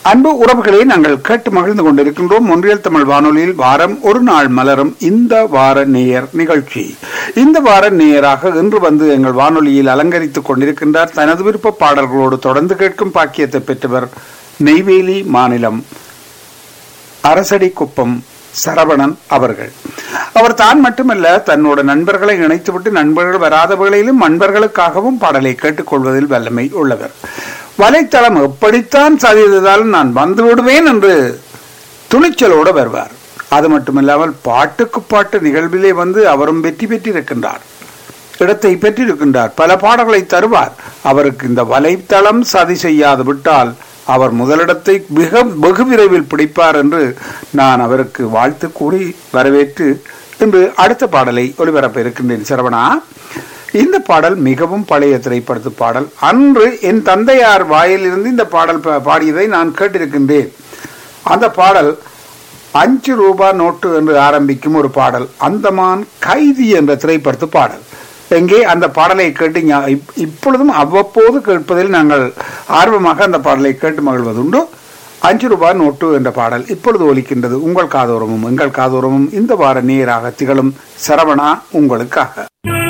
அன்பு உறவுகளை நாங்கள் கேட்டு மகிழ்ந்து கொண்டிருக்கின்றோம் ஒன்றியல் தமிழ் வானொலியில் வாரம் ஒரு நாள் மலரும் இந்த வார நேயர் நிகழ்ச்சி இந்த வார நேயராக இன்று வந்து எங்கள் வானொலியில் அலங்கரித்துக் கொண்டிருக்கின்றார் தனது விருப்ப பாடல்களோடு தொடர்ந்து கேட்கும் பாக்கியத்தை பெற்றவர் நெய்வேலி மாநிலம் அரசடி குப்பம் சரவணன் அவர்கள் அவர் தான் மட்டுமல்ல தன்னோட நண்பர்களை இணைத்துவிட்டு நண்பர்கள் வராத வேளையிலும் நண்பர்களுக்காகவும் பாடலை கேட்டுக்கொள்வதில் வல்லமை உள்ளவர் வலைத்தளம் எப்படித்தான் சாதித்ததாலும் நான் வந்து விடுவேன் என்று துணிச்சலோடு வருவார் அது மட்டுமில்லாமல் பாட்டுக்கு பாட்டு நிகழ்விலே வந்து அவரும் வெற்றி பெற்றிருக்கின்றார் இடத்தை பெற்றிருக்கின்றார் பல பாடல்களை தருவார் அவருக்கு இந்த வலைத்தளம் சதி செய்யாது விட்டால் அவர் முதலிடத்தை மிக வெகு விரைவில் பிடிப்பார் என்று நான் அவருக்கு வாழ்த்து கூறி வரவேற்று இன்று அடுத்த பாடலை ஒளிபரப்ப இருக்கின்றேன் சரவணா இந்த பாடல் மிகவும் பழைய திரைப்படத்து பாடல் அன்று என் தந்தையார் வாயிலிருந்து இந்த பாடல் பா- பாடியதை நான் கேட்டிருக்கின்றேன் அந்த பாடல் அஞ்சு ரூபாய் நோட்டு என்று ஆரம்பிக்கும் ஒரு பாடல் அந்தமான் கைதி என்ற திரைப்படத்து பாடல் எங்கே அந்த பாடலை கேட்டு ஞா- இப்- இப்பொழுதும் அவ்வப்போது கேட்பதில் நாங்கள் ஆர்வமாக அந்த பாடலை கேட்டு மகிழ்வதுண்டு அஞ்சு ரூபாய் நோட்டு என்ற பாடல் இப்பொழுது ஒலிக்கின்றது உங்கள் காதோரமும் எங்கள் காதோரமும் இந்த வார நேராக திகழும் சரவணா உங்களுக்காக